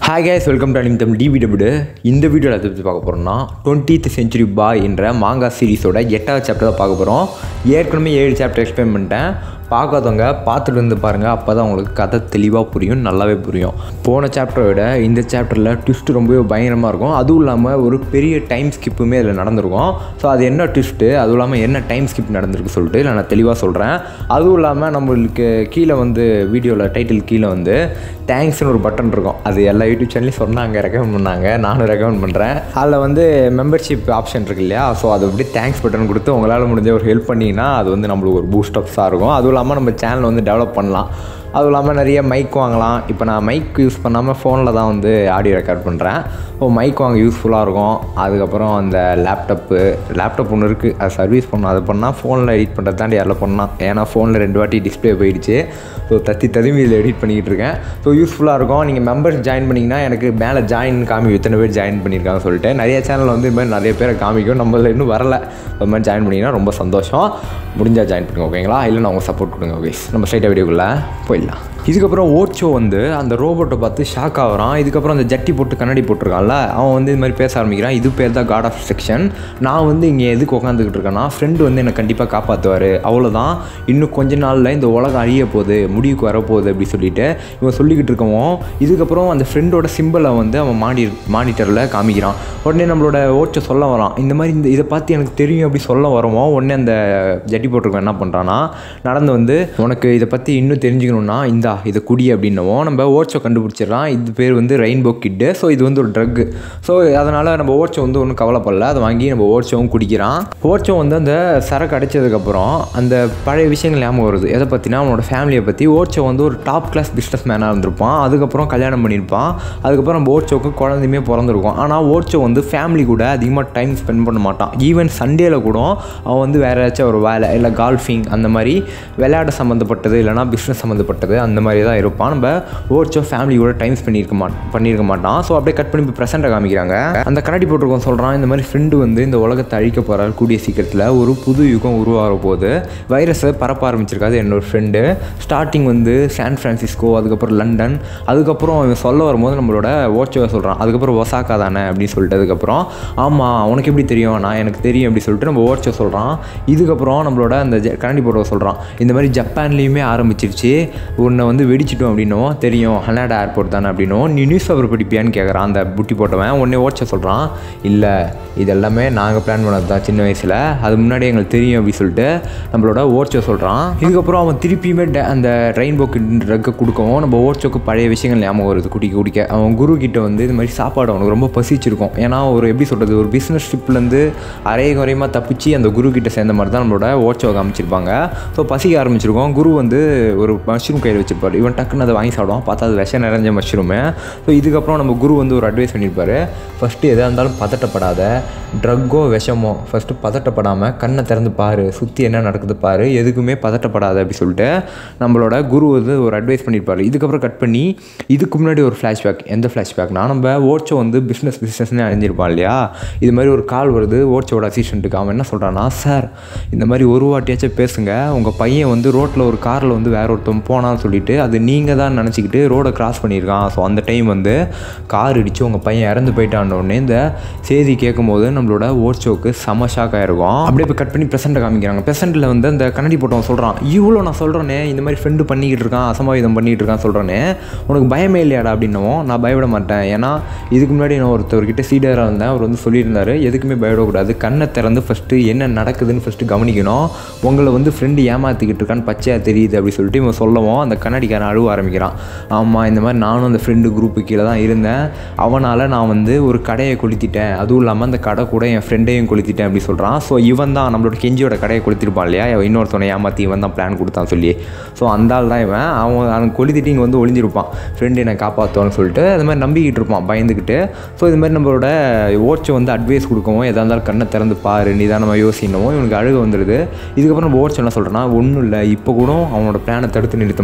hi guys welcome to anime Tamil டிவிடபிடு இந்த வீடியோவில் எதை பற்றி பார்க்க போகிறோம்னா டுவெண்ட்டீத் செஞ்சுரி பாய் என்ற மாங்கா சீரிஸோட எட்டாவது சாப்டர் தான் பார்க்க போகிறோம் ஏற்கனவே ஏழு சாப்டர் எக்ஸ்பிளைன் பண்ணிட்டேன் பார்க்காதவங்க பார்த்துட்டு வந்து பாருங்கள் அப்போ தான் உங்களுக்கு கதை தெளிவாக புரியும் நல்லாவே புரியும் போன சாப்டரை விட இந்த சாப்டரில் ட்விஸ்ட் ரொம்பவே பயங்கரமாக இருக்கும் அதுவும் இல்லாமல் ஒரு பெரிய டைம் ஸ்கிப்புமே அதில் நடந்திருக்கும் ஸோ அது என்ன ட்விஸ்ட்டு அதுவும் இல்லாமல் என்ன டைம் ஸ்கிப் நடந்திருக்கு சொல்லிட்டு நான் தெளிவாக சொல்கிறேன் அதுவும் இல்லாமல் நம்மளுக்கு கீழே வந்து வீடியோவில் டைட்டில் கீழே வந்து தேங்க்ஸ்னு ஒரு பட்டன் இருக்கும் அது எல்லா யூடியூப் சேனல்லையும் சொன்னாங்க ரெக்கமெண்ட் பண்ணாங்க நானும் ரெக்கமெண்ட் பண்ணுறேன் அதில் வந்து மெம்பர்ஷிப் ஆப்ஷன் இருக்கு இல்லையா ஸோ அது அப்படியே தேங்க்ஸ் பட்டன் கொடுத்து உங்களால் முடிஞ்ச ஒரு ஹெல்ப் பண்ணிங்கன்னா அது வந்து நம்மளுக்கு ஒரு பூஸ்ட் அப்ஸாக இருக்கும் அதுவும் இல்லாமல் நம்ம சேனல் வந்து டெவலப் பண்ணலாம் அதுவும் இல்லாமல் நிறைய மைக் வாங்கலாம் இப்போ நான் மைக் யூஸ் பண்ணாமல் ஃபோனில் தான் வந்து ஆடியோ ரெக்கார்ட் பண்ணுறேன் ஸோ மைக் வாங்க யூஸ்ஃபுல்லாக இருக்கும் அதுக்கப்புறம் அந்த லேப்டாப்பு லேப்டாப் ஒன்று இருக்குது அது சர்வீஸ் பண்ணணும் அது பண்ணால் ஃபோனில் எடிட் பண்ணுறது தாண்டி அதில் பண்ணலாம் ஏன்னா ஃபோனில் ரெண்டு வாட்டி டிஸ்பிளே போயிடுச்சு ஸோ தத்தி ததுமி இதில் எடிட் பண்ணிக்கிட்டு இருக்கேன் ஸோ யூஸ்ஃபுல்லாக இருக்கும் நீங்கள் மெம்பர்ஸ் ஜாயின் பண்ணிங்கன்னா எனக்கு மேலே ஜாயின் காமி எத்தனை பேர் ஜாயின் பண்ணியிருக்காங்க சொல்லிட்டு நிறைய சேனல் வந்து இது மாதிரி நிறைய பேரை காமிக்கும் நம்மள இன்னும் வரல அது மாதிரி ஜாயின் பண்ணிங்கன்னா ரொம்ப சந்தோஷம் முடிஞ்சால் ஜாயின் பண்ணுங்க ஓகேங்களா இல்லை நான் உங்கள் சப்போர்ட் கொடுங்க ஓகே நம்ம ஸ்ட்ரைட்டாக வீடியோக்குள்ளே போயிடலாம் இதுக்கப்புறம் ஓட்சோ வந்து அந்த ரோபோட்டை பார்த்து ஷாக் ஆகிறான் இதுக்கப்புறம் அந்த ஜட்டி போட்டு கண்ணாடி போட்டிருக்கான்ல அவன் வந்து இது மாதிரி பேச ஆரம்பிக்கிறான் இது பேர் தான் காட் ஆஃப் செக்ஷன் நான் வந்து இங்கே எதுக்கு உட்காந்துக்கிட்டு இருக்கேன்னா ஃப்ரெண்டு வந்து என்னை கண்டிப்பாக காப்பாற்றுவார் அவ்வளோதான் இன்னும் கொஞ்ச நாளில் இந்த உலகம் அழிய போகுது முடிவுக்கு வரப்போகுது அப்படி சொல்லிட்டு இவன் சொல்லிக்கிட்டு இருக்கவும் இதுக்கப்புறம் அந்த ஃப்ரெண்டோட சிம்பிளை வந்து அவன் மாடி மானிட்டரில் காமிக்கிறான் உடனே நம்மளோட ஓட்சோ சொல்ல வரான் இந்த மாதிரி இந்த இதை பார்த்து எனக்கு தெரியும் அப்படி சொல்ல வரவும் உடனே அந்த ஜட்டி போட்டிருக்கோம் என்ன பண்ணுறான்னா நடந்து வந்து உனக்கு இதை பற்றி இன்னும் தெரிஞ்சுக்கணுன்னா இந்தா இதை குடி அப்படின்னவும் நம்ம ஓட்சோ கண்டுபிடிச்சிடலாம் இது பேர் வந்து ரெயின்போ கிட்டு ஸோ இது வந்து ஒரு ட்ரக்கு ஸோ அதனால் நம்ம ஓட்சோ வந்து ஒன்றும் கவலைப்படல அதை வாங்கி நம்ம ஓட்சோவும் குடிக்கிறான் ஓட்சோ வந்து அந்த சரக்கு அடித்ததுக்கப்புறம் அந்த பழைய விஷயங்கள் ஞாபகம் வருது எதை பற்றினா அவனோட ஃபேமிலியை பற்றி ஓட்சோ வந்து ஒரு டாப் கிளாஸ் பிஸ்னஸ் மேனாக இருந்திருப்பான் அதுக்கப்புறம் கல்யாணம் பண்ணியிருப்பான் அதுக்கப்புறம் நம்ம ஓட்சோக்கு குழந்தையுமே பிறந்திருக்கும் ஆனால் ஓட்சோ வந்து ஃபேமிலி கூட அதிகமாக டைம் ஸ்பெண்ட் பண்ண மாட்டான் ஈவன் சண்டேல கூட அவன் வந்து வேறு ஏதாச்சும் ஒரு வேலை இல்லை கால்ஃபிங் அந்த மாதிரி விளையாட சம்மந்தப்பட்டது இல்லைனா பிஸ்னஸ் சம்மந்தப்பட்டது அந்த மாதிரி தான் இருப்பான் நம்ம ஓட்சோ ஃபேமிலி கூட டைம் பண்ணியிருக்க மாட் பண்ணியிருக்க மாட்டான் ஸோ அப்படியே கட் பண்ணி இப்போ ப்ரெசென்ட்டை காமிக்கிறாங்க அந்த கண்ணாடி போட்டிருக்கோம் சொல்கிறான் இந்த மாதிரி ஃப்ரெண்டு வந்து இந்த உலகத்தை அழிக்க போகிறார் கூடிய சீக்கிரத்தில் ஒரு புது யுகம் உருவாக போகுது வைரஸை பரப்ப ஆரம்பிச்சிருக்காது என்னோட ஃப்ரெண்டு ஸ்டார்டிங் வந்து சான் ஃப்ரான்சிஸ்கோ அதுக்கப்புறம் லண்டன் அதுக்கப்புறம் அவன் சொல்ல வரும்போது நம்மளோட ஓட்சோவை சொல்கிறான் அதுக்கப்புறம் ஒசாக்கா தானே அப்படின்னு சொல்லிட்டு அதுக்கப்புறம் ஆமாம் உனக்கு எப்படி தெரியும் நான் எனக்கு தெரியும் அப்படி சொல்லிட்டு நம்ம ஓட்சோ சொல்கிறான் இதுக்கப்புறம் நம்மளோட அந்த ஜ கண்ணாடி போட்டோ சொல்கிறான் இந்த மாதிரி ஜப்பான்லேயுமே ஆரம்பிச்சிருச்சு உன்னை வந்து வெடிச்சிட்டோம் அப்படின்னும் தெரியும் ஹனாடா ஏர்போர்ட் தானே அப்படின்னும் நீ நியூஸ் பேப்பர் படிப்பியான்னு கேட்குறான் அந்த புட்டி போட்டவன் உடனே ஓட்ச சொல்கிறான் இல்லை இது எல்லாமே நாங்கள் பிளான் பண்ணது தான் சின்ன வயசில் அது முன்னாடி எங்களுக்கு தெரியும் அப்படின்னு சொல்லிட்டு நம்மளோட ஓட்சோ சொல்கிறான் இதுக்கப்புறம் அவன் திருப்பியுமே ட- அந்த ரெயின்போக்கு ட்ரக்கை கொடுக்கவும் நம்ம ஓட்சோக்கு பழைய விஷயங்கள் ஞாபகம் வருது குடிக்க குடிக்க அவன் குரு கிட்ட வந்து இது மாதிரி சாப்பாடு அவனுக்கு ரொம்ப பசிச்சிருக்கும் ஏன்னா ஒரு எப்படி சொல்கிறது ஒரு பிஸ்னஸ் ட்ரிப்லேருந்து அரைய குறையமாக தப்பிச்சு அந்த குரு கிட்ட சேர்ந்த மாதிரி தான் நம்மளோட ஓட்சோ காமிச்சிருப்பாங்க ஸோ பசிக்க ஆரம்பிச்சிருக்கோம் குரு வந்து ஒரு மஷ்ரூம் கையில் வச்சிருப்பார் இவன் டக்குன்னு அதை வாங்கி சாப்பிடுவான் பார்த்தா அது விஷம் நிறைஞ்ச மஷ்ரூமு ஸோ இதுக்கப்புறம் நம்ம குரு வந்து ஒரு அட்வைஸ் பண்ணியிருப்பாரு ஃபஸ்ட்டு எதாக இருந்தாலும் பதட்டப்படாத ட்ரக்கோ விஷமோ ஃபஸ்ட்டு பதட்டப்படாமல் கண்ணை திறந்து பாரு சுற்றி என்ன நடக்குது பாரு எதுக்குமே பதட்டப்படாத அப்படி சொல்லிட்டு நம்மளோட குரு வந்து ஒரு அட்வைஸ் பண்ணியிருப்பாரு இதுக்கப்புறம் கட் பண்ணி இதுக்கு முன்னாடி ஒரு ஃப்ளாஷ்பேக் எந்த ஃப்ளாஷ்பேக்னா நம்ம ஓட்சோ வந்து பிஸ்னஸ் பிஸ்னஸ்னே அழிஞ்சிருப்பான் இல்லையா இது மாதிரி ஒரு கால் வருது ஓட்சோட அசிஸ்டண்ட்டுக்கு அவன் என்ன சொல்கிறான்னா சார் இந்த மாதிரி ஒரு வாட்டியாச்சும் பேசுங்க உங்கள் பையன் வந்து ரோட்டில் ஒரு காரில் வந்து வேற ஒருத்தன் போனான்னு சொல்லிட்டு அது நீங்கள் தான் நினச்சிக்கிட்டு ரோடை கிராஸ் பண்ணியிருக்கான் ஸோ அந்த டைம் வந்து கார் இடித்து உங்கள் பையன் இறந்து போயிட்டான உடனே இந்த செய்தி கேட்கும்போது நம்மளோட ஓட்சோக்கு செம ஷாக் ஆயிருக்கும் அப்படியே இப்போ கட் பண்ணி ப்ரெசென்ட்டை காமிக்கிறாங்க ப்ரெசென்ட்டில் வந்து அந்த கண்ணாடி போட்டவன் சொல்கிறான் இவ்வளோ நான் சொல்கிறேனே இந்த மாதிரி ஃப்ரெண்டு பண்ணிக்கிட்டு இருக்கான் அசம்பாவிதம் பண்ணிக்கிட்டு இருக்கான் சொல்கிறேனே உனக்கு பயமே இல்லையாடா அப்படின்னவும் நான் பயப்பட மாட்டேன் ஏன்னா இதுக்கு முன்னாடி நான் ஒருத்தவர்கிட்ட சீடராக இருந்தேன் அவர் வந்து சொல்லியிருந்தாரு எதுக்குமே பயப்படக்கூடாது கண்ணை திறந்து ஃபஸ்ட்டு என்ன நடக்குதுன்னு ஃபஸ்ட்டு கவனிக்கணும் உங்களை வந்து ஃப்ரெண்டு ஏமாற்றிக்கிட்டு இருக்கான்னு பச்சையாக தெரியுது அப்படி சொல்லிட்டு இவன் சொல்லவும் அந்த கண்ணாடிக்காரன் அழுவ ஆரம்பிக்கிறான் ஆமாம் இந்த மாதிரி நானும் அந்த ஃப்ரெண்டு குரூப்பு கீழே தான் இருந்தேன் அவனால் நான் வந்து ஒரு கடையை கொளுத்திட்டேன் அதுவும் இல்லாமல் அந்த கடை கூட என் ஃப்ரெண்டையும் கொளுத்திட்டேன் அப்படி சொல்கிறான் ஸோ இவன் தான் நம்மளோட கெஞ்சியோட கடையை கொளுத்திருப்பான் இல்லையா இவன் இன்னொருத்தவனை ஏமாற்றி இவன் தான் பிளான் கொடுத்தான் சொல்லி ஸோ அந்த ஆள் தான் இவன் அவன் அவன் கொளுத்திட்டு இங்கே வந்து ஒளிஞ்சிருப்பான் ஃப்ரெண்டு என்னை காப்பாற்றுவான்னு சொல்லிட்டு அது மாதிரி நம்பிக்கிட்டு இருப்பான் பயந்துக்கிட்டு ஸோ இது மாதிரி நம்மளோட ஓட்சை வந்து அட்வைஸ் கொடுக்கவும் எதாக இருந்தாலும் கண்ணை திறந்து பாரு நிதானமாக யோசிக்கணும் இவனுக்கு அழுக வந்துடுது இதுக்கப்புறம் நம்ம ஓட்சை என்ன சொல்கிறேன்னா ஒன்றும் இல்லை இப்போ கூட அவனோட பிளானை தடுத்து நிறுத்த முடியும்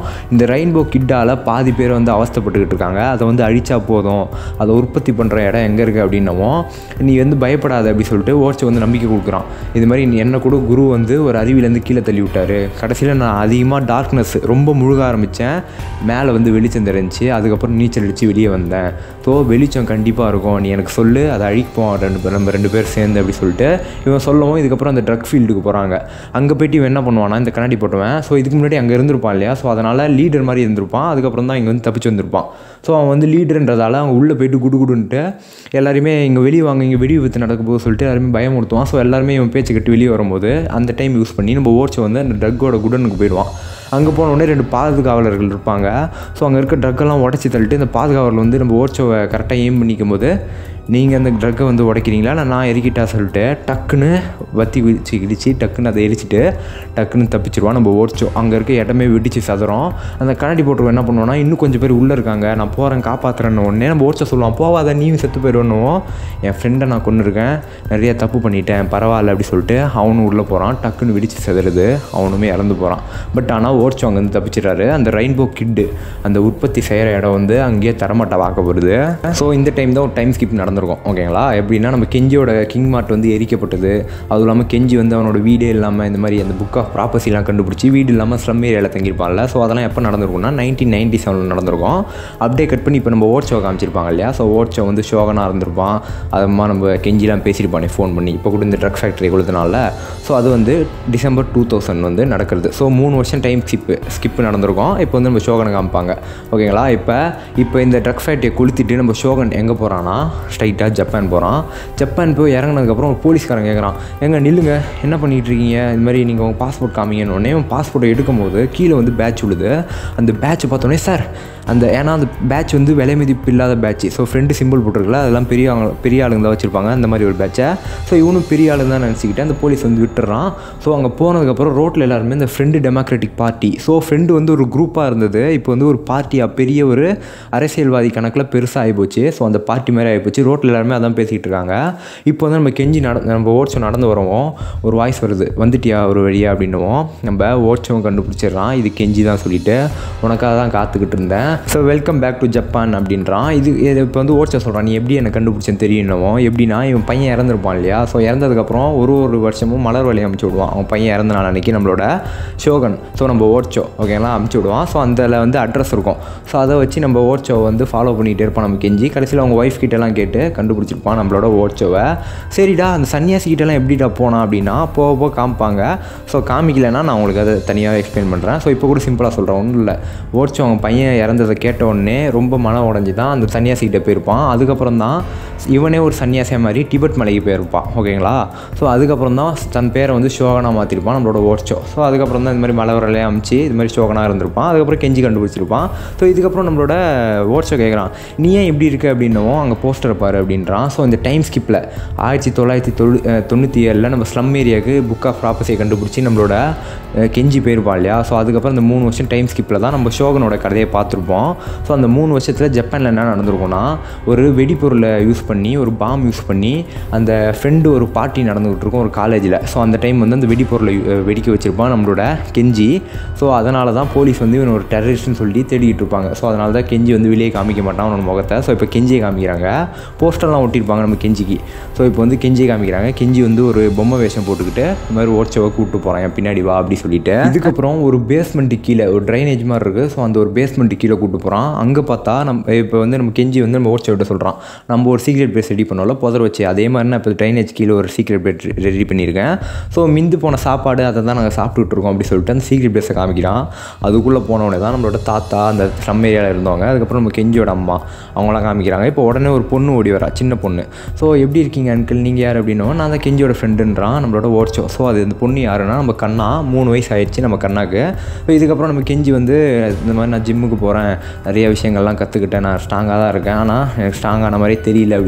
இந்த ரெயின்போ கிட்டால் பாதி பேர் வந்து அவஸ்தைப்பட்டுக்கிட்டு இருக்காங்க அதை வந்து அழிச்சா போதும் அதை உற்பத்தி பண்ணுற இடம் எங்கே இருக்குது அப்படின்னவும் நீ வந்து பயப்படாத அப்படி சொல்லிட்டு ஓட்ஸ் வந்து நம்பிக்கை கொடுக்குறான் இது மாதிரி நீ என்ன கூட குரு வந்து ஒரு அருவிலேருந்து கீழே தள்ளி விட்டாரு கடைசியில் நான் அதிகமாக டார்க்னஸ் ரொம்ப முழுக ஆரம்பித்தேன் மேலே வந்து வெளிச்சம் தெரிஞ்சுச்சு அதுக்கப்புறம் நீச்சல் அடித்து வெளியே வந்தேன் ஸோ வெளிச்சம் கண்டிப்பாக இருக்கும் நீ எனக்கு சொல்லு அதை அழிப்போம் ரெண்டு பேர் நம்ம ரெண்டு பேர் சேர்ந்து அப்படி சொல்லிட்டு இவன் சொல்லவும் இதுக்கப்புறம் அந்த ட்ரக் ஃபீல்டுக்கு போகிறாங்க அங்கே போயிட்டு இவன் என்ன பண்ணுவானா இந்த கண்ணாடி போட்டுவேன் ஸோ இதுக்கு முன்னாடி அங்கே இருந்திருப்பான் இல்லையா ஸோ அதனால் லீடர் மாதிரி இருந்திருப்பான் அதுக்கப்புறம் தான் இங்கே வந்து தப்பிச்சு வந்திருப்பான் ஸோ அவன் வந்து லீடர்ன்றதால அவங்க உள்ளே போயிட்டு குடு குடுன்ட்டு எல்லாருமே இங்கே வெளியே வாங்க இங்கே வெடி விபத்து நடக்க போது சொல்லிட்டு எல்லாருமே பயமுறுத்துவான் ஸோ எல்லாருமே இவன் பேச்சு கட்டி வெளியே வரும்போது அந்த டைம் யூஸ் பண்ணி நம்ம ஓட்ஸ் வந்து அந்த ட்ரக்கோட குடனுக்கு போயிடுவான் அங்கே போன உடனே ரெண்டு பாதுகாவலர்கள் இருப்பாங்க ஸோ அங்கே இருக்க ட்ரக்கெல்லாம் உடச்சி தள்ளிட்டு இந்த பாதுகாவலர் வந்து நம்ம ஓட்சோவை கரெக்டாக எய்ம் பண்ணிக்கும் போது நீங்கள் அந்த ட்ரக்கை வந்து உடைக்கிறீங்களா இல்லை நான் எரிக்கிட்டா சொல்லிட்டு டக்குன்னு வத்தி குதிச்சு கிடிச்சு டக்குன்னு அதை எரிச்சிட்டு டக்குன்னு தப்பிச்சிருவான் நம்ம ஓடிச்சோம் அங்கே இருக்க இடமே வெடிச்சு சதுரம் அந்த கண்ணாடி போட்டுருவோம் என்ன பண்ணுவோன்னா இன்னும் கொஞ்சம் பேர் உள்ளே இருக்காங்க நான் போகிறேன் காப்பாற்றுறேன்னு உடனே நம்ம ஓடிச்ச சொல்லுவான் போவாத நீயும் செத்து போயிடுவோம் என் ஃப்ரெண்டை நான் கொண்டு இருக்கேன் நிறைய தப்பு பண்ணிட்டேன் பரவாயில்ல அப்படி சொல்லிட்டு அவனும் உள்ளே போகிறான் டக்குன்னு வெடிச்சு செதறுது அவனுமே இறந்து போகிறான் பட் ஆனால் ஓடிச்சோ அங்கேருந்து தப்பிச்சிடுறாரு அந்த ரெயின்போ கிட்டு அந்த உற்பத்தி செய்கிற இடம் வந்து அங்கேயே தரமாட்ட வாக்கப்படுது ஸோ இந்த டைம் தான் ஒரு டைம் ஸ்கிப் நடந்திருக்கும் ஓகேங்களா எப்படின்னா நம்ம கெஞ்சியோட கிங் மார்ட் வந்து எரிக்கப்பட்டது அதுவும் இல்லாமல் கெஞ்சி வந்து அவனோட வீடே இல்லாமல் இந்த மாதிரி அந்த புக் ஆஃப் ப்ராப்பர்சிலாம் கண்டுபிடிச்சி வீடு இல்லாமல் ஸ்லம் ஏரியாவில் தங்கியிருப்பான்ல ஸோ அதெல்லாம் எப்போ நடந்திருக்கும்னா நைன்டீன் நைன்டி செவனில் நடந்திருக்கும் அப்படியே கட் பண்ணி இப்போ நம்ம ஓட்சோ காமிச்சிருப்பாங்க இல்லையா ஸோ ஓட்சோ வந்து ஷோகனாக இருந்திருப்பான் அதுமா நம்ம கெஞ்சிலாம் பேசியிருப்பானே ஃபோன் பண்ணி இப்போ கூட இந்த ட்ரக் ஃபேக்ட்ரி கொளுத்தினால ஸோ அது வந்து டிசம்பர் டூ தௌசண்ட் வந்து நடக்கிறது ஸோ மூணு வருஷம் டைம் ஸ்கிப்பு ஸ்கிப் நடந்திருக்கும் இப்போ வந்து நம்ம ஷோகனை காமிப்பாங்க ஓகேங்களா இப்போ இப்போ இந்த ட்ரக் ஃபேக்ட்ரியை கொளுத்திட்டு நம்ம ஷோகன் எங்கே போகிறான்னா ஸ்ட்ரைட்டாக ஜப்பான் போகிறான் ஜப்பான் போய் இறங்கினதுக்கப்புறம் ஒரு போலீஸ்காரன் கேட்குறான் எங்க நில்லுங்க என்ன பண்ணிகிட்டு இருக்கீங்க இது மாதிரி நீங்கள் உங்கள் பாஸ்போர்ட் காமிங்கன்னு உடனே பாஸ்போர்ட்டை எடுக்கும்போது கீழே வந்து பேட்ச் விழுது அந்த பேட்ச் பார்த்தோன்னே சார் அந்த ஏன்னா அந்த பேட்ச் வந்து விலை மதிப்பு இல்லாத பேட்ச் ஸோ ஃப்ரெண்டு சிம்பிள் போட்டிருக்கல அதெல்லாம் பெரிய ஆளு பெரிய ஆளுங்க தான் வச்சுருப்பாங்க அந்த மாதிரி ஒரு பேட்சை ஸோ இவனும் பெரிய ஆளுங்க தான் நினச்சிக்கிட்டு அந்த போலீஸ் வந்து விட்டுறான் ஸோ அங்கே போனதுக்கப்புறம் ரோட்டில் எல்லாருமே இந்த friend democratic party so friend வந்து ஒரு குரூப்பாக இருந்தது இப்போ வந்து ஒரு பார்ட்டியாக பெரிய ஒரு அரசியல்வாதி கணக்கில் பெருசாக ஆகிப்போச்சு ஸோ அந்த பார்ட்டி மாதிரி ஆகிப்போச்சு ரோட்டில் எல்லாருமே அதான் பேசிக்கிட்டு இருக்காங்க இப்போ வந்து நம்ம கெஞ்சி நட நம்ம ஓட்சம் நடந்து வரவும் ஒரு வாய்ஸ் வருது வந்துட்டியா ஒரு வழியா அப்படின்னுவோம் நம்ம ஓட்சம் கண்டுபிடிச்சிடுறான் இது கெஞ்சி தான் சொல்லிட்டு உனக்காக தான் காத்துக்கிட்டு இருந்தேன் so welcome back to Japan அப்படின்றான் இது இது இப்போ வந்து ஓட்சம் சொல்கிறான் நீ எப்படி எனக்கு கண்டுபிடிச்சேன்னு தெரியணும் எப்படின்னா இவன் பையன் இறந்துருப்பான் இல்லையா ஸோ இறந்ததுக்கப்புறம் ஒரு ஒரு வருஷமும் மலர் வழி அமுச்சு விடுவான் அவன் பையன் இறந்த நாள் அன்றைக்கி நம்மளோட ஷோகன் ஸோ நம்ம ஓட்சோ ஓகேங்களா அமுச்சு விடுவான் ஸோ அதில் வந்து அட்ரஸ் இருக்கும் ஸோ அதை வச்சு நம்ம ஓட்சோ வந்து ஃபாலோ பண்ணிகிட்டே இருப்பான் நம்ம கெஞ்சி கடைசியில் அவங்க ஒய்ஃப் கிட்டலாம் கேட்டு கண்டுபிடிச்சிருப்பான் நம்மளோட ஓட்சோவை சரிடா அந்த சன்னியாசி கிட்டலாம் எப்படிடா போனா அப்படின்னா போக போக காமிப்பாங்க ஸோ காமிக்கலைன்னா நான் உங்களுக்கு அதை தனியாக எக்ஸ்பிளைன் பண்ணுறேன் ஸோ இப்போ கூட சிம்பிளாக சொல்கிறேன் ஒன்றும் இல்லை ஓட்சோ அவங்க பையன் இறந்ததை கேட்ட உடனே ரொம்ப மனம் உடஞ்சி தான் அந்த சன்னியாசி கிட்ட போயிருப்பான் அதுக்கப்புறம் தான் இவனே ஒரு சன்னியாசியாக மாதிரி டிபெட் மலைக்கு போயிருப்பான் ஓகேங்களா ஸோ அதுக்கப்புறம் தான் தன் பேரை வந்து ஷோகனாக மாற்றிருப்பான் நம்மளோட ஓட்சோ ஸோ அதுக்கப்புறம் தான் இந்த மாதிரி மலை வரலையே அமிச்சு இது மாதிரி ஷோகனாக இருந்திருப்பான் அதுக்கப்புறம் கெஞ்சி கண்டுபிடிச்சிருப்பான் ஸோ இதுக்கப்புறம் நம்மளோட ஓட்சோ கேட்குறான் நீ ஏன் இப்படி இருக்க அப்படின்னவும் அங்கே போஸ்டர் பாரு அப்படின்றான் ஸோ இந்த டைம் ஸ்கிப்பில் ஆயிரத்தி தொள்ளாயிரத்தி தொழு அஹ் தொண்ணூற்றி ஏழில் நம்ம ஸ்லம் ஏரியாவுக்கு புக் ஆஃப் ப்ராப்பர்சியை கண்டுபிடிச்சி நம்மளோட அஹ், கெஞ்சி போயிருப்பான் இல்லையா ஸோ அதுக்கப்புறம் இந்த மூணு வருஷம் டைம் ஸ்கிப்பில் தான் நம்ம ஷோகனோட கதையை பார்த்துருப்போம் ஸோ அந்த மூணு வருஷத்தில் ஜப்பானில் என்ன நடந்திருக்கும்னா ஒரு வெடிப்பொருளை யூஸ் பண்ணி ஒரு பாம் யூஸ் பண்ணி அந்த ஃப்ரெண்டு ஒரு பார்ட்டி நடந்துகிட்டு இருக்கும் ஒரு காலேஜில் ஸோ அந்த டைம் வந்து அந்த வெடிப்பொருளை அஹ், வெடிக்க வச்சிருப்பான் நம்மளோட கெஞ்சி ஸோ அதனால தான் போலீஸ் வந்து இவன் ஒரு டெரரிஸ்ட்னு சொல்லி தேடிட்டு இருப்பாங்க ஸோ அதனால தான் கெஞ்சி வந்து வெளியே காமிக்க மாட்டான் அவனோட முகத்தை ஸோ இப்போ கெஞ்சியை காமிக்கிறாங்க போஸ்டர்லாம் ஒட்டியிருப்பாங்க நம்ம கெஞ்சிக்கு ஸோ இப்போ வந்து கெஞ்சியை காமிக்கிறாங்க கெஞ்சி வந்து ஒரு பொம்மை வேஷம் போட்டுக்கிட்டு இந்த மாதிரி ஓட்சவை கூப்பிட்டு போகிறான் என் பின்னாடி வா அப்படி சொல்லிட்டு இதுக்கப்புறம் ஒரு பேஸ்மெண்ட்டு கீழே ஒரு ட்ரைனேஜ் மாதிரி இருக்குது ஸோ அந்த ஒரு பேஸ்மெண்ட்டு கீழே கூப்பிட்டு போகிறான் அங்கே பார்த்தா நம்ம இப்போ வந்து நம்ம கெஞ்சி வந்து நம்ம ஓட்சை விட்டு சொல்கிறான் நம்ம ஒரு சீக்ரெட் பேஸ் ரெடி பண்ணோம்ல புதர் வச்சு அதே மாதிரி நான் இப்போ ட்ரைனேஜ் கீழே ஒரு சீக்ரெட் பேட் ரெடி பண்ணியிருக்கேன் ஸோ மிந்து போன சாப்பாடு அதை தான் நாங்கள் சாப்பிட்டுட்டு இருக்கோம் அப்படி சொல்லிட்டு அந்த சீக்ரெட் பேஸை காமிக்கிறான் அதுக்குள்ளே போனவொடனே தான் நம்மளோட தாத்தா அந்த ஸ்லம் ஏரியாவில் இருந்தவங்க அதுக்கப்புறம் நம்ம கெஞ்சியோட அம்மா அவங்களாம் காமிக்கிறாங்க இப்போ உடனே ஒரு பொண்ணு ஓடி வரா சின்ன பொண்ணு ஸோ எப்படி இருக்கீங்க அங்கிள் நீங்கள் யார் அப்படின்னோம் நான் தான் கெஞ்சியோட ஃப்ரெண்டுன்றான் நம்மளோட ஓட்சோ ஸோ அது அந்த பொண்ணு யாருன்னா நம்ம கண்ணா மூணு வயசு ஆயிடுச்சு நம்ம கண்ணாக்கு ஸோ இதுக்கப்புறம் நம்ம கெஞ்சி வந்து இந்த மாதிரி நான் ஜிம்முக்கு போகிறேன் நிறைய விஷயங்கள்லாம் கற்றுக்கிட்டேன் நான் ஸ்ட்ராங்காக தான் இருக்கேன் ஆனால் எனக்கு ஸ்ட்ராங்கான மாதிரி தெரியல அப்படி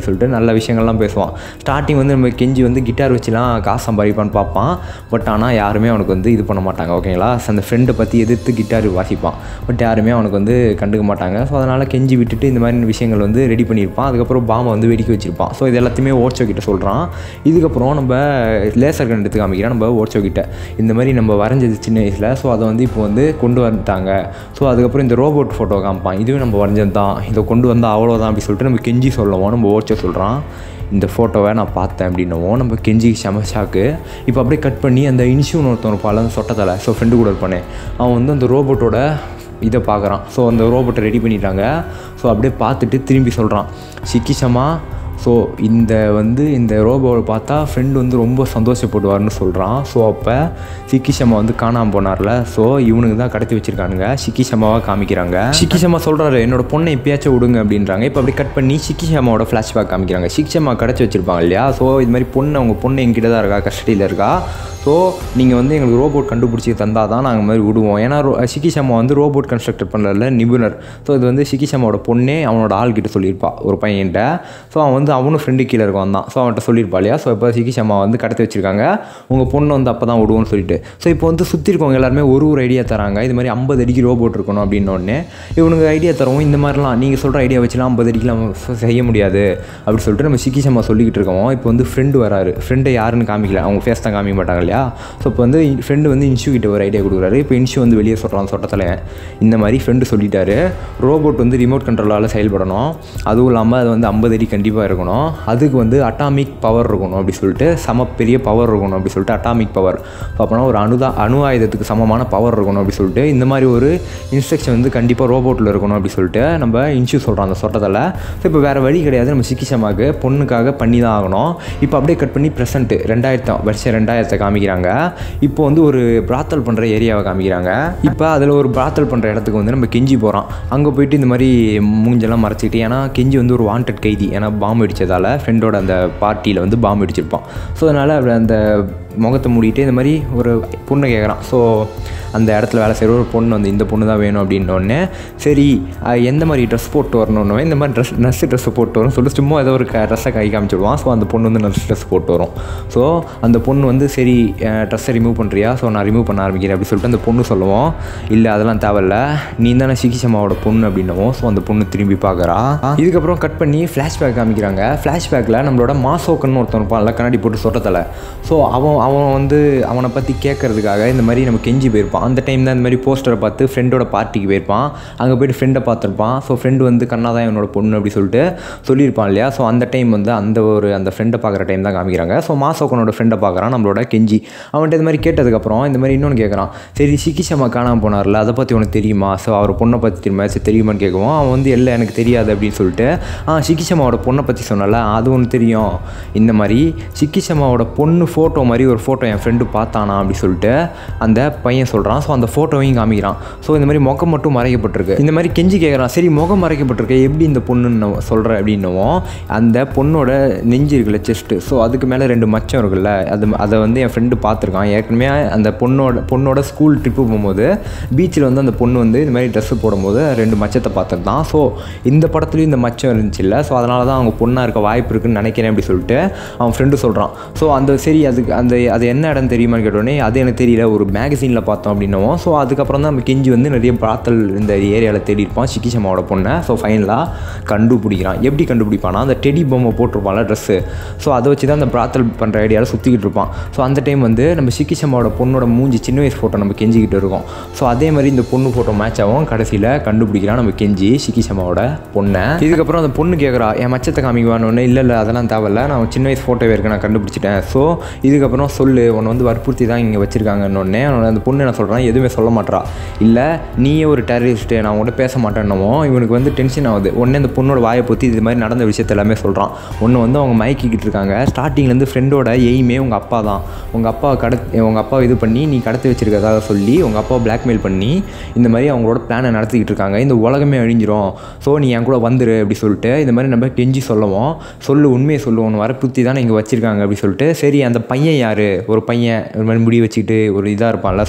அப்படி சொல்லிட்டு நல்ல விஷயங்கள்லாம் பேசுவான் ஸ்டார்டிங் வந்து நம்ம கெஞ்சி வந்து கிட்டார் வச்சுலாம் காசு சம்பாதிப்பான்னு பார்ப்பான் பட் ஆனால் யாருமே அவனுக்கு வந்து இது பண்ண மாட்டாங்க ஓகேங்களா So, அந்த ஃப்ரெண்டை பற்றி எதிர்த்து கிட்டார் வாசிப்பான் பட் யாருமே அவனுக்கு வந்து கண்டுக்க மாட்டாங்க ஸோ அதனால் கெஞ்சி விட்டுட்டு இந்த மாதிரி விஷயங்கள் வந்து ரெடி பண்ணியிருப்பான் அதுக்கப்புறம் பாம்பை வந்து வெடிக்க வச்சிருப்பான் ஸோ இது எல்லாத்தையுமே ஓட்சோ கிட்ட சொல்கிறான் இதுக்கப்புறம் நம்ம லேசர் கன் எடுத்து காமிக்கிறோம் நம்ம ஓட்சோ கிட்ட இந்த மாதிரி நம்ம வரைஞ்சது சின்ன வயசில் ஸோ அதை வந்து இப்போ வந்து கொண்டு வந்துட்டாங்க ஸோ அதுக்கப்புறம் இந்த ரோபோட் ஃபோட்டோ காமிப்பான் இதுவும் நம்ம வரைஞ்சது தான் இதை கொண்டு வந்தால் அவ்வளோதான் அப்படி சொல்லிட்டு நம்ம கெஞ்சி சொல்லுவோம் நம்ம ஓட்சோ சொல்கிறான் இந்த ஃபோட்டோவை நான் பார்த்தேன் அப்படின்னவும் நம்ம கெஞ்சி செம ஷாக்கு இப்போ அப்படியே கட் பண்ணி அந்த இன்ஷூன் ஒருத்தன் இருப்பாள் அந்த சொட்டத்தலை ஸோ ஃப்ரெண்டு கூட இருப்பானே அவன் வந்து அந்த ரோபோட்டோட இதை பார்க்குறான் ஸோ அந்த ரோபோட்டை ரெடி பண்ணிட்டாங்க ஸோ அப்படியே பார்த்துட்டு திரும்பி சொல்கிறான் சிக்கிஷமா ஸோ இந்த வந்து இந்த ரோபோவை பார்த்தா ஃப்ரெண்டு வந்து ரொம்ப சந்தோஷப்படுவார்னு சொல்கிறான் ஸோ அப்போ சிக்கிஷம்மா வந்து காணாமல் போனார்ல ஸோ இவனுக்கு தான் கடத்தி வச்சிருக்கானுங்க சிக்கிஷம்மாவாக காமிக்கிறாங்க சிக்கிஷம்மா சொல்கிறாரு என்னோட பொண்ணை எப்பயாச்சும் விடுங்க அப்படின்றாங்க இப்போ அப்படி கட் பண்ணி சிக்கிஷம்மாவோட ஃப்ளாஷ்பேக் காமிக்கிறாங்க சிக்கிஷம்மா கடத்தி வச்சிருப்பாங்க இல்லையா ஸோ இது மாதிரி பொண்ணு அவங்க பொண்ணு எங்கிட்ட தான் இருக்கா கஸ்டடியில் இருக்கா ஸோ நீங்கள் வந்து எங்களுக்கு ரோபோட் கண்டுபிடிச்சி தந்தால் தான் நாங்கள் மாதிரி விடுவோம் ஏன்னா ரோ சிக்கிஷம்மா வந்து ரோபோட் கன்ஸ்ட்ரக்டர் பண்ணுறதுல நிபுணர் ஸோ இது வந்து சிக்கிஷம்மாவோட பொண்ணே அவனோட ஆள்கிட்ட சொல்லியிருப்பா ஒரு பையன்கிட்ட ஸோ அவன் வந்து அவனும் ஃப்ரெண்டு கீழே இருக்கான் தான் ஸோ அவன்கிட்ட சொல்லியிருப்பா இல்லையா ஸோ இப்போ சிக்கிஷம்மா வந்து கடத்தி வச்சிருக்காங்க உங்கள் பொண்ணு வந்து அப்போ தான் விடுவோம்னு சொல்லிட்டு ஸோ இப்போ வந்து சுற்றி இருக்கவங்க எல்லாருமே ஒரு ஒரு ஐடியா தராங்க இது மாதிரி ஐம்பது அடிக்கு ரோபோட் இருக்கணும் அப்படின்னோடனே இவனுக்கு ஐடியா தரவும் இந்த மாதிரிலாம் நீங்கள் சொல்கிற ஐடியா வச்சுலாம் ஐம்பது அடிக்கெலாம் செய்ய முடியாது அப்படி சொல்லிட்டு நம்ம சிக்கிஷம்மா சொல்லிக்கிட்டு இருக்கோம் இப்போ வந்து ஃப்ரெண்டு வராரு ஃப்ரெண்டை யாருன்னு காமிக்கல அவங்க ஃபேஸ் தான் காமிக்க மாட்டாங்க இல்லையா ஸோ இப்போ வந்து ஃப்ரெண்டு வந்து இன்ஷு கிட்ட ஒரு ஐடியா கொடுக்குறாரு இப்போ இன்ஷு வந்து வெளியே சொல்கிறான் சொட்டத்தில் இந்த மாதிரி ஃப்ரெண்டு சொல்லிட்டாரு ரோபோட் வந்து ரிமோட் கண்ட்ரோலால் செயல்படணும் அதுவும் இல்லாமல் அது வந்து ஐம்பது அடி கண்டிப்பாக இருக்கணும் அதுக்கு வந்து அட்டாமிக் பவர் இருக்கணும் அப்படி சொல்லிட்டு சம பெரிய பவர் இருக்கணும் அப்படி சொல்லிட்டு அட்டாமிக் பவர் அப்போனா ஒரு அணுதா அணு ஆயுதத்துக்கு சமமான பவர் இருக்கணும் அப்படி சொல்லிட்டு இந்த மாதிரி ஒரு இன்ஸ்ட்ரக்ஷன் வந்து கண்டிப்பாக ரோபோட்டில் இருக்கணும் அப்படி சொல்லிட்டு நம்ம இன்ஷு சொல்கிறோம் அந்த சொட்டத்தில் ஸோ இப்போ வேறு வழி கிடையாது நம்ம சிக்கிஷமாக்கு பொண்ணுக்காக பண்ணி தான் ஆகணும் இப்போ அப்படியே கட் பண்ணி ப்ரெசென்ட்டு ரெண்டாயிரத்தம் வருஷம் ரெண்டாயிரத்தை காமிக்கிறாங்க இப்போ வந்து ஒரு பிராத்தல் பண்ணுற ஏரியாவை காமிக்கிறாங்க இப்போ அதில் ஒரு பிராத்தல் பண்ணுற இடத்துக்கு வந்து நம்ம கெஞ்சி போகிறோம் அங்கே போயிட்டு இந்த மாதிரி மூஞ்செல்லாம் மறைச்சிக்கிட்டு ஏன்னா கெஞ்சி வந்து ஒரு வாண்டட் கைதி ஏன்னா பாம்பு அடித்ததால் ஃப்ரெண்டோட அந்த பார்ட்டியில் வந்து பாம்பு அடிச்சிருப்பான் ஸோ அதனால் அவர் அந்த முகத்தை மூடிட்டு இந்த மாதிரி ஒரு பொண்ணை கேட்குறான் ஸோ அந்த இடத்துல வேலை செய்கிற ஒரு பொண்ணு வந்து இந்த பொண்ணு தான் வேணும் அப்படின்னோடனே சரி அஹ், எந்த மாதிரி ட்ரெஸ் போட்டு வரணுன்னு இந்த மாதிரி ட்ரெஸ் நர்ஸ் ட்ரெஸ்ஸை போட்டு வரும் சொல்லிட்டு சும்மா ஏதோ ஒரு ட்ரெஸ்ஸை கை காமிச்சிடுவான் ஸோ அந்த பொண்ணு வந்து நர்ஸ் ட்ரெஸ் போட்டு வரும் ஸோ அந்த பொண்ணு வந்து சரி ட்ரெஸ்ஸை ரிமூவ் பண்ணுறியா ஸோ நான் ரிமூவ் பண்ண ஆரம்பிக்கிறேன் அப்படி சொல்லிட்டு அந்த பொண்ணு சொல்லுவோம் இல்லை அதெல்லாம் தேவையில்ல நீ தானே சிகிச்சம்மாவோட பொண்ணு அப்படின்னவும் ஸோ அந்த பொண்ணு திரும்பி பார்க்குறா இதுக்கப்புறம் கட் பண்ணி ஃப்ளாஷ்பேக் காமிக்கிறாங்க ஃப்ளாஷ்பேக்கில் நம்மளோட மாசோக்கன்னு ஒருத்தன் இருப்பான்ல கண்ணாடி போட்டு சொட்டத்தில் ஸோ அவன் அவன் வந்து அவனை பற்றி கேட்கறதுக்காக இந்த மாதிரி நம்ம கெஞ்சி போயிருப்பான் அந்த டைம் தான் இந்த மாதிரி போஸ்டரை பார்த்து ஃப்ரெண்டோட பார்ட்டிக்கு போயிருப்பான் அங்கே போயிட்டு ஃப்ரெண்டை பார்த்துருப்பான் ஸோ ஃப்ரெண்டு வந்து கண்ணா தான் என்னோட பொண்ணு அப்படி சொல்லிட்டு சொல்லியிருப்பான் இல்லையா ஸோ அந்த டைம் வந்து அந்த ஒரு அந்த ஃப்ரெண்டை பார்க்குற டைம் தான் காமிக்கிறாங்க ஸோ மாசோக்கனோட ஃப்ரெண்டை பார்க்குறான் நம்மளோட கெஞ்சி அவன்கிட்ட இது மாதிரி கேட்டதுக்கப்புறம் இந்த மாதிரி இன்னொன்று கேட்குறான் சரி சிக்கிஷமா காணாமல் போனார்ல அதை பற்றி உனக்கு தெரியுமா ஸோ அவர் பொண்ணை பற்றி தெரியுமா சரி தெரியுமான்னு கேட்கவும் அவன் வந்து இல்லை எனக்கு தெரியாது அப்படின்னு சொல்லிட்டு ஆ சிக்கிஷமாவோட பொண்ணை பற்றி சொன்னல அது ஒன்று தெரியும் இந்த மாதிரி சிக்கிஷமாவோட பொண்ணு ஃபோட்டோ மாதிரி ஒரு ஃபோட்டோ என் ஃப்ரெண்டு பார்த்தானா அப்படி சொல்லிட்டு அந்த பையன் சொல்கிறான் ஸோ அந்த ஃபோட்டோவையும் காமிக்கிறான் ஸோ இந்த மாதிரி முகம் மட்டும் மறைக்கப்பட்டிருக்கு இந்த மாதிரி கெஞ்சி கேட்குறான் சரி முகம் மறைக்கப்பட்டிருக்கு எப்படி இந்த பொண்ணுன்னு சொல்கிற அப்படின்னவும் அந்த பொண்ணோட நெஞ்சு இருக்குல்ல செஸ்ட்டு ஸோ அதுக்கு மேலே ரெண்டு மச்சம் இருக்குல்ல அது அதை வந்து என் ஃப்ரெண்டு பார்த்துருக்கான் ஏற்கனவே அந்த பொண்ணோட பொண்ணோட ஸ்கூல் ட்ரிப்பு போகும்போது பீச்சில் வந்து அந்த பொண்ணு வந்து இந்த மாதிரி ட்ரெஸ்ஸு போடும்போது ரெண்டு மச்சத்தை பார்த்துருந்தான் ஸோ இந்த படத்துலையும் இந்த மச்சம் இருந்துச்சுல்ல ஸோ அதனால தான் அவங்க பொண்ணாக இருக்க வாய்ப்பு இருக்குன்னு நினைக்கிறேன் அப்படி சொல்லிட்டு அவன் ஃப்ரெண்டு சொல்கிறான் ஸோ அந்த சரி அதுக்கு அந்த அது என்ன இடம் தெரியுமான்னு கேட்டோடனே அது எனக்கு தெரியல ஒரு மேகசீனில் பார்த்தோம் அப்படின்னவும் ஸோ அதுக்கப்புறம் தான் நம்ம கெஞ்சி வந்து நிறைய பிராத்தல் இந்த ஏரியாவில் தேடி இருப்பான் சிக்கிஷம்மாவோட பொண்ணை ஸோ ஃபைனலாக கண்டுபிடிக்கிறான் எப்படி கண்டுபிடிப்பானா அந்த டெடி பொம்மை போட்டிருப்பான்ல ட்ரெஸ்ஸு ஸோ அதை வச்சு தான் அந்த பிராத்தல் பண்ணுற ஐடியாவில் சுற்றிக்கிட்டு இருப்பான் ஸோ அந்த டைம் வந்து நம்ம சிக்கிஷம்மாவோட பொண்ணோட மூஞ்சி சின்ன வயசு ஃபோட்டோ நம்ம கெஞ்சிக்கிட்டு இருக்கோம் ஸோ அதே மாதிரி இந்த பொண்ணு ஃபோட்டோ மேட்ச் ஆகும் கடைசியில் கண்டுபிடிக்கிறான் நம்ம கெஞ்சி சிக்கிஷம்மாவோட பொண்ணை இதுக்கப்புறம் அந்த பொண்ணு கேட்குறா என் மச்சத்தை காமிக்குவான்னு இல்லை இல்லை அதெல்லாம் தேவையில்ல நான் சின்ன வயசு ஃபோட்டோவே இருக்கு நான் கண்டுபிடிச்சிட்டேன் ஸோ இதுக்கப்புறம் சொல்லு உன்னை வந்து வற்புறுத்தி தான் இங்கே வச்சிருக்காங்கன்னொடனே அவனை அந்த பொண்ணு என்ன சொல்கிறான் எதுவுமே சொல்ல மாட்றா இல்லை நீயே ஒரு டெரரிஸ்ட்டு நான் உங்கள்கிட்ட பேச மாட்டேன்னமோ இவனுக்கு வந்து டென்ஷன் ஆகுது உடனே அந்த பொண்ணோட வாயை பற்றி இது மாதிரி நடந்த விஷயத்த எல்லாமே சொல்கிறான் ஒன்று வந்து அவங்க மயக்கிக்கிட்டு இருக்காங்க ஸ்டார்டிங்லேருந்து ஃப்ரெண்டோட எய்மே உங்கள் அப்பா தான் உங்கள் அப்பா கட உங்கள் அப்பா இது பண்ணி நீ கடத்தி வச்சிருக்கதாக சொல்லி உங்கள் அப்பாவை blackmail பண்ணி இந்த மாதிரி அவங்களோட பிளானை நடத்திக்கிட்டு இருக்காங்க இந்த உலகமே அழிஞ்சிரும் ஸோ நீ என் கூட வந்துரு அப்படி சொல்லிட்டு இந்த மாதிரி நம்ம கெஞ்சி சொல்லுவோம் சொல்லு உண்மையை சொல்லுவோம் வரப்புத்தி தானே இங்கே வச்சிருக்காங்க அப்படி சொல்லிட்டு சரி அந்த பையன் யார் ஒரு பையன் ஒரு மாதிரி முடி வச்சுக்கிட்டு ஒரு இதாக இருப்பான்ல ஸோ அந்த பையன்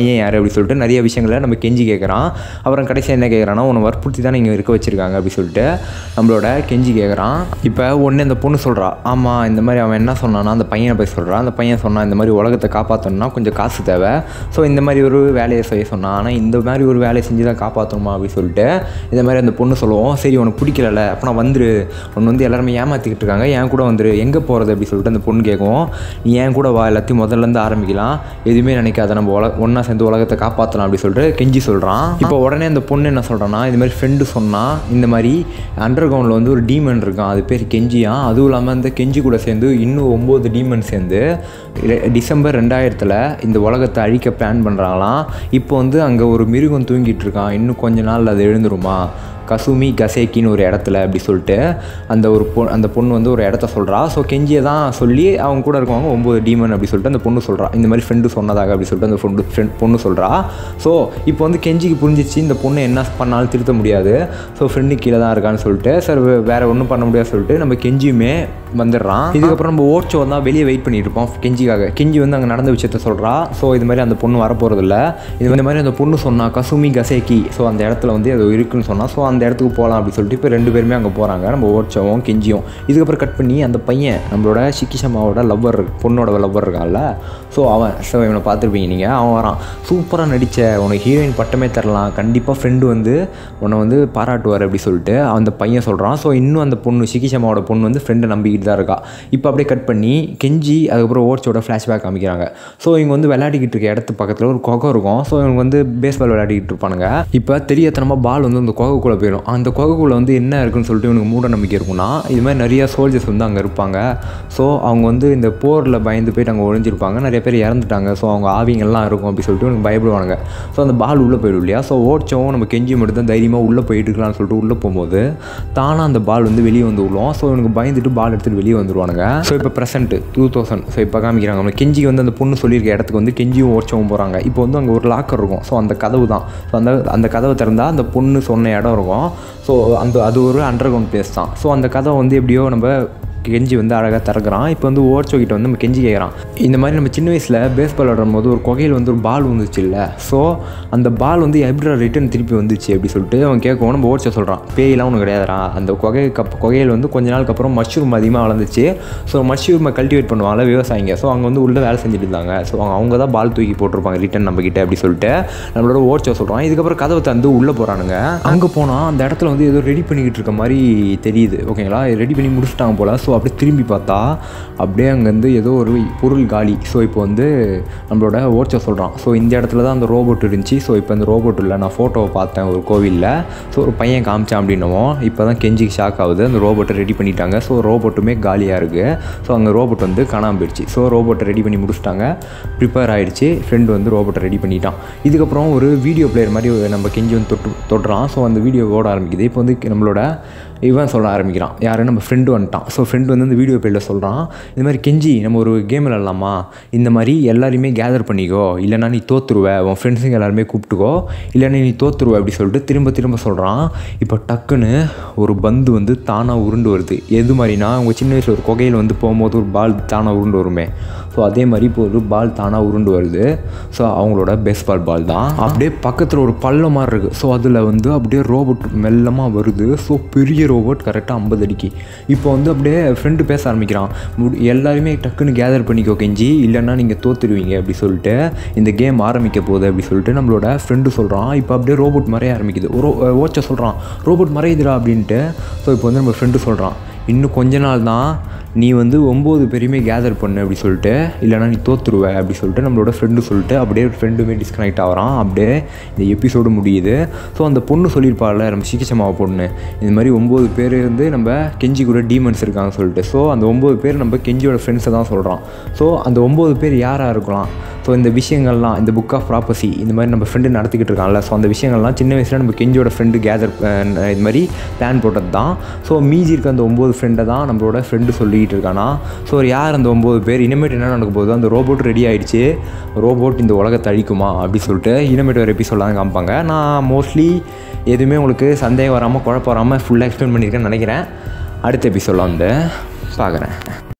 பையன் யார் அப்படி சொல்லிட்டு நிறைய விஷயங்களை நம்ம கெஞ்சி கேட்குறான் அப்புறம் கடைசியாக என்ன கேட்குறான்னா உன்னை வற்புறுத்தி தான் இங்கே இருக்க வச்சிருக்காங்க அப்படி சொல்லிட்டு நம்மளோட கெஞ்சி கேட்குறான் இப்போ ஒன்று இந்த பொண்ணு சொல்கிறா ஆமாம் இந்த மாதிரி அவன் என்ன சொன்னான்னா அந்த பையனை போய் சொல்கிறான் அந்த பையன் சொன்னான் இந்த மாதிரி உலகத்தை காப்பாற்றணும்னா கொஞ்சம் காசு தேவை ஸோ இந்த மாதிரி ஒரு வேலையை செய்ய சொன்னான் ஆனால் இந்த மாதிரி ஒரு வேலையை செஞ்சு தான் காப்பாற்றணுமா அப்படின்னு சொல்லிட்டு இந்த மாதிரி அந்த பொண்ணு சொல்லுவோம் சரி உனக்கு பிடிக்கல அப்போ நான் வந்துரு உன்னை வந்து எல்லாருமே ஏமாற்றிக்கிட்டு இருக்காங்க என் கூட வந்துரு எங்கே போகிறது அப்படி சொல்லிட்டு அந்த பொண்ணு கேட்கும் நீ என் கூட வா எல்லாத்தையும் முதல்லேருந்து ஆரம்பிக்கலாம் எதுவுமே நினைக்காத நம்ம உல ஒன்றா சேர்ந்து உலகத்தை காப்பாற்றலாம் அப்படி சொல்லிட்டு கெஞ்சி சொல்கிறான் இப்போ உடனே அந்த பொண்ணு என்ன சொல்கிறான்னா இந்த மாதிரி ஃப்ரெண்டு சொன்னால் இந்த மாதிரி அண்டர் கிரவுண்டில் வந்து ஒரு டீமன் இருக்கான் அது பேர் கெஞ்சியா அதுவும் இல்லாமல் அந்த கெஞ்சி கூட சேர்ந்து இன்னும் ஒம்பது டீமன் சேர்ந்து ரெ- டிசம்பர் ரெண்டாயிரத்தில் இந்த உலகத்தை அழிக்க பிளான் பண்ணுறாங்களாம் இப்போ வந்து அங்கே ஒரு மிருகம் தூங்கிட்டு இருக்கான் இன்னும் கொஞ்ச நாள் அது எழுந்துருமா கசுமி கசேக்கின்னு ஒரு இடத்துல அப்படி சொல்லிட்டு அந்த ஒரு பொ அந்த பொண்ணு வந்து ஒரு இடத்த சொல்கிறா ஸோ கெஞ்சியை தான் சொல்லி அவங்க கூட இருக்கவங்க ஒம்பது டீமன் அப்படி சொல்லிட்டு அந்த பொண்ணு சொல்கிறா இந்த மாதிரி ஃப்ரெண்டு சொன்னதாக அப்படி சொல்லிட்டு அந்த ஃப்ரெண்டு ஃப்ரெண்ட் பொண்ணு சொல்கிறா ஸோ இப்போ வந்து கெஞ்சிக்கு புரிஞ்சிச்சு இந்த பொண்ணு என்ன பண்ணாலும் திருத்த முடியாது ஸோ ஃப்ரெண்டு கீழே தான் இருக்கான்னு சொல்லிட்டு சார் வேறு ஒன்றும் பண்ண முடியாது சொல்லிட்டு நம்ம கெஞ்சியுமே வந்துடுறான் இதுக்கப்புறம் நம்ம ஓட்சோ தான் வெளியே வெயிட் பண்ணிட்டு இருப்போம் கெஞ்சிக்காக கெஞ்சி வந்து அங்கே நடந்த விஷயத்த சொல்கிறா ஸோ இது மாதிரி அந்த பொண்ணு வரப்போகிறதில்ல இது இந்த மாதிரி அந்த பொண்ணு சொன்னா கசுமி கசேக்கி ஸோ அந்த இடத்துல வந்து அது இருக்குன்னு சொன்னா ஸோ அந்த இடத்துக்கு போகலாம் அப்படி சொல்லிட்டு இப்போ ரெண்டு பேருமே அங்கே போகிறாங்க நம்ம ஓட்சோவும் கெஞ்சியும் இதுக்கப்புறம் கட் பண்ணி அந்த பையன் நம்மளோட சிக்கிஷமாவோட லவ்வர் பொண்ணோட லவ்வர் இருக்கான்ல ஸோ அவன் ஸோ இவனை பார்த்துருப்பீங்க நீங்கள் அவன் வரான் சூப்பராக நடித்த உனக்கு ஹீரோயின் பட்டமே தரலாம் கண்டிப்பாக ஃப்ரெண்டு வந்து உன்னை வந்து பாராட்டுவார் அப்படி சொல்லிட்டு அந்த பையன் சொல்கிறான் ஸோ இன்னும் அந்த பொண்ணு சிக்கிஷமாவோட பொண்ணு வந்து ஃப்ரெண்டை நம்பிக்கிட்டு தான் இருக்கா இப்போ அப்படியே கட் பண்ணி கெஞ்சி அதுக்கப்புறம் ஓட்ஸோட ஃப்ளாஷ்பேக் காமிக்கிறாங்க ஸோ இவங்க வந்து விளையாடிக்கிட்டு இருக்க இடத்து பக்கத்தில் ஒரு குகை இருக்கும் ஸோ இவங்க வந்து பேஸ்பால் விளையாடிக்கிட்டு இருப்பானுங்க இப்போ தெரியாதனமாக பால் வந்து அந்த குகைக்குள்ளே போயிடும் அந்த குகைக்குள்ளே வந்து என்ன இருக்குன்னு சொல்லிட்டு இவனுக்கு மூட நம்பிக்கை இருக்கும்னா இது மாதிரி நிறைய சோல்ஜர்ஸ் வந்து அங்கே இருப்பாங்க ஸோ அவங்க வந்து இந்த போரில் பயந்து போயிட்டு அங்கே ஒழிஞ்சிருப்பாங்க நிறைய பேர் இறந்துட்டாங்க ஸோ அவங்க ஆவிங்கெல்லாம் இருக்கும் அப்படி சொல்லிட்டு இவனுக்கு பயப்படுவானுங்க ஸோ அந்த பால் உள்ளே போயிடும் இல்லையா ஸோ ஓட்சவும் நம்ம கெஞ்சி மட்டும் தான் தைரியமாக உள்ளே போயிட்டு இருக்கலாம்னு சொல்லிட்டு உள்ளே போகும்போது தானாக அந்த பால் வந்து வெளியே வந்து விழும் ஸோ இவனுக்கு பயந்துட்டு பால் எடுத்துகிட்டு வெளியே வந்துருவானுங்க ஸோ இப்போ ப்ரெசென்ட் டூ தௌசண்ட் ஸோ இப்போ காமிக்கிறாங்க நம்ம கெஞ்சி வந்து அந்த பொண்ணு சொல்லியிருக்க இடத்துக்கு வந்து கெஞ்சியும் ஓட்சவும் போகிறாங்க இப்போ வந்து அங்கே ஒரு லாக்கர் இருக்கும் ஸோ அந்த கதவு தான் ஸோ அந்த அந்த கதவை திறந்தால் அந்த பொண்ணு சொன்ன இடம் இருக்கும் ஸோ அந்த அது ஒரு அண்டர் கிரவுண்ட் பிளேஸ் தான் ஸோ அந்த கதவை வந்து எப்படியோ நம்ம கெஞ்சி வந்து அழகாக திறக்கிறான் இப்போ வந்து ஓட்சோ கிட்ட வந்து நம்ம கெஞ்சி கேட்குறான் இந்த மாதிரி நம்ம சின்ன வயசில் பேஸ்பால் விளாடும் போது ஒரு குகையில் வந்து ஒரு பால் வந்துச்சு இல்லை ஸோ அந்த பால் வந்து எப்படி ரிட்டர்ன் திருப்பி வந்துச்சு அப்படி சொல்லிட்டு அவன் கேட்கவும் நம்ம ஓட்சோ சொல்கிறான் பேயெல்லாம் ஒன்று கிடையாதுடா அந்த குகை கப் குகையில் வந்து கொஞ்ச நாளுக்கு அப்புறம் மஷ்ரூம் அதிகமாக வளர்ந்துச்சு ஸோ மஷ்ரூமை கல்டிவேட் பண்ணுவாங்கல்ல விவசாயிங்க ஸோ அங்கே வந்து உள்ளே வேலை செஞ்சுட்டு இருந்தாங்க ஸோ அவங்க அவங்க தான் பால் தூக்கி போட்டிருப்பாங்க ரிட்டன் நம்ம கிட்ட அப்படி சொல்லிட்டு நம்மளோட ஓட்சோ சொல்கிறான் இதுக்கப்புறம் கதவை தந்து உள்ளே போகிறானுங்க அங்கே போனால் அந்த இடத்துல வந்து ஏதோ ரெடி பண்ணிக்கிட்டு இருக்க மாதிரி தெரியுது ஓகேங்களா ரெடி பண்ணி முடிச்சிட்டாங்க போல் ஸோ அப்படியே திரும்பி பார்த்தா அப்படியே அங்கேருந்து ஏதோ ஒரு பொருள் காலி ஸோ இப்போ வந்து நம்மளோட ஓட்சோ சொல்கிறான் ஸோ இந்த இடத்துல தான் அந்த ரோபோட் இருந்துச்சு ஸோ இப்போ அந்த ரோபோட் இல்லை நான் ஃபோட்டோவை பார்த்தேன் ஒரு கோவிலில் ஸோ ஒரு பையன் காமிச்சான் அப்படின்னவும் இப்போ தான் கெஞ்சிக்கு ஷாக் ஆகுது அந்த ரோபோட்டை ரெடி பண்ணிட்டாங்க ஸோ ரோபோட்டுமே காலியாக இருக்குது ஸோ அங்கே ரோபோட் வந்து காணாமல் போயிடுச்சு ஸோ ரோபோட்டை ரெடி பண்ணி முடிச்சிட்டாங்க ப்ரிப்பேர் ஆயிடுச்சு ஃப்ரெண்டு வந்து ரோபோட்டை ரெடி பண்ணிட்டான் இதுக்கப்புறம் ஒரு வீடியோ பிளேயர் மாதிரி நம்ம கெஞ்சி வந்து தொட்டு தொடுறான் ஸோ அந்த வீடியோ ஓட ஆரம்பிக்குது இப்போ வந்து நம்மளோட இவன் சொல்ல ஆரம்பிக்கிறான் யாரு நம்ம ஃப்ரெண்டு வந்துட்டான் ஸோ ஃப்ரெண்டு வந்து இந்த வீடியோ பிளேயில் சொல்கிறான் இந்த மாதிரி கெஞ்சி நம்ம ஒரு கேம் விளாட்லாமா இந்த மாதிரி எல்லாரையுமே கேதர் பண்ணிக்கோ இல்லைனா நீ தோத்துருவ உன் ஃப்ரெண்ட்ஸுங்க எல்லாருமே கூப்பிட்டுக்கோ இல்லைன்னா நீ தோத்துருவ அப்படி சொல்லிட்டு திரும்ப திரும்ப சொல்கிறான் இப்போ டக்குன்னு ஒரு பந்து வந்து தானாக உருண்டு வருது எது மாதிரினா அவங்க சின்ன வயசில் ஒரு குகையில் வந்து போகும்போது ஒரு பால் தானாக உருண்டு வருமே ஸோ அதே மாதிரி இப்போ ஒரு பால் தானாக உருண்டு வருது ஸோ அவங்களோட பேஸ்பால் பால் தான் அப்படியே பக்கத்தில் ஒரு பள்ளம் மாதிரி இருக்குது ஸோ அதில் வந்து அப்படியே ரோபோட் மெல்லமாக வருது ஸோ பெரிய ரோபோட் கரெக்டாக ஐம்பது அடிக்கு இப்போ வந்து அப்படியே ஃப்ரெண்டு பேச ஆரம்பிக்கிறான் முடி எல்லாருமே டக்குன்னு கேதர் பண்ணிக்கோ கெஞ்சி இல்லைன்னா நீங்கள் தோத்துருவீங்க அப்படி சொல்லிட்டு இந்த கேம் ஆரம்பிக்க போகுது அப்படி சொல்லிட்டு நம்மளோட ஃப்ரெண்டு சொல்கிறான் இப்போ அப்படியே ரோபோட் மறைய ஆரம்பிக்குது ஒரு ஓச்ச சொல்கிறான் ரோபோட் மறையுதுடா அப்படின்ட்டு ஸோ இப்போ வந்து நம்ம ஃப்ரெண்டு சொல்கிறான் இன்னும் கொஞ்ச நாள் தான் நீ வந்து ஒம்பது பேரையுமே கேதர் பண்ணு அப்படி சொல்லிட்டு இல்லைனா நீ தோத்துருவ அப்படி சொல்லிட்டு நம்மளோட ஃப்ரெண்டு சொல்லிட்டு அப்படியே ஃப்ரெண்டுமே டிஸ்கனெக்ட் ஆகிறான் அப்படியே இந்த எபிசோடு முடியுது ஸோ அந்த பொண்ணு சொல்லியிருப்பாள்ல நம்ம சிகிச்சமாவை பொண்ணு இந்த மாதிரி ஒம்பது பேர் வந்து நம்ம கெஞ்சி கூட டீமன்ஸ் இருக்காங்க சொல்லிட்டு ஸோ அந்த ஒம்பது பேர் நம்ம கெஞ்சியோட ஃப்ரெண்ட்ஸை தான் சொல்கிறான் ஸோ அந்த ஒம்பது பேர் யாராக இருக்கலாம் ஸோ இந்த விஷயங்கள்லாம் இந்த புக் ஆஃப் ப்ராப்பர்சி இந்த மாதிரி நம்ம ஃப்ரெண்டு நடத்திக்கிட்டு இருக்காங்கல்ல ஸோ அந்த விஷயங்கள்லாம் சின்ன வயசில் நம்ம கெஞ்சியோட ஃப்ரெண்டு கேதர் இது மாதிரி பிளான் போட்டது தான் ஸோ மீதி இருக்க அந்த ஒம்பது ஃப்ரெண்டை தான் நம்மளோட ஃப்ரெண்டு சொல்லிக்கிட்டு இருக்கானா ஸோ யார் அந்த ஒம்பது பேர் இனிமேட்டு என்ன நடக்க போகுது அந்த ரோபோட் ரெடி ஆயிடுச்சு ரோபோட் இந்த உலகத்தை அழிக்குமா அப்படி சொல்லிட்டு இனிமேட்டு ஒரு எபிசோட் தான் காமிப்பாங்க நான் மோஸ்ட்லி எதுவுமே உங்களுக்கு சந்தேகம் வராமல் குழப்பம் வராமல் ஃபுல்லாக எக்ஸ்பிளைன் பண்ணியிருக்கேன்னு நினைக்கிறேன் அடுத்த எபிசோடில் வந்து பார்க்குறேன்